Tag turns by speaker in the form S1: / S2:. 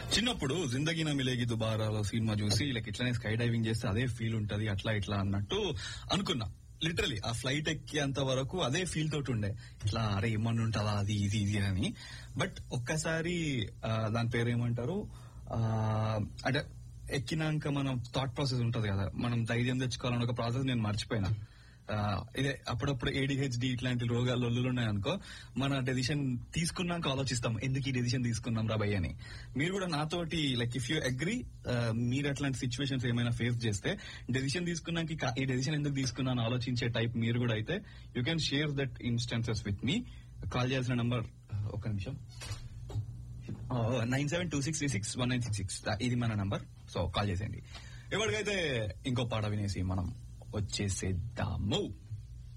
S1: చిన్నప్పుడు జిందగీ నా మిలేగి దుబారాలో సినిమా చూసి లైక్ ఇట్లానే స్కై డైవింగ్ చేస్తే అదే ఫీల్ ఉంటది అట్లా ఇట్లా అన్నట్టు అనుకున్నా లిటరలీ ఆ ఫ్లైట్ ఎక్కేంత వరకు అదే ఫీల్ తోటి ఉండే ఇట్లా అరే ఏమన్నా ఉంటుందా అది ఇది ఇది అని బట్ ఒక్కసారి ఆ, దాని పేరు ఏమంటారు ఆ, అంటే ఎక్కినాక మనం థాట్ ప్రాసెస్ ఉంటది కదా మనం ధైర్యం తెచ్చుకోవాలని ఒక ప్రాసెస్ నేను మర్చిపోయినా ఆ, ఇదే అప్పుడప్పుడు ఏడిహెచ్డి ఇట్లాంటి రోగాలు లొల్లులు ఉన్నాయనుకో మన డెసిషన్ తీసుకున్నాక ఆలోచిస్తాం ఎందుకు ఈ డెసిషన్ తీసుకున్నాం రా భయ్ అని మీరు కూడా నాతోటి లైక్ ఇఫ్ యూ అగ్రి మీరు అట్లాంటి సిచ్యువేషన్స్ ఏమైనా ఫేస్ చేస్తే డెసిషన్ తీసుకున్నాక ఈ కా- ఈ డెసిషన్ ఎందుకు తీసుకున్నాను ఆలోచించే టైప్ మీరు కూడా అయితే you can share that instances with మీ కాల్ చేయాల్సిన నంబర్ ఒక నిమిషం nine seven two six three six one nine six six ఇది మన నంబర్ సో కాల్ చేసేయండి ఎవరికైతే ఇంకో పాట వినేసి మనం వచ్చేసేద్దాము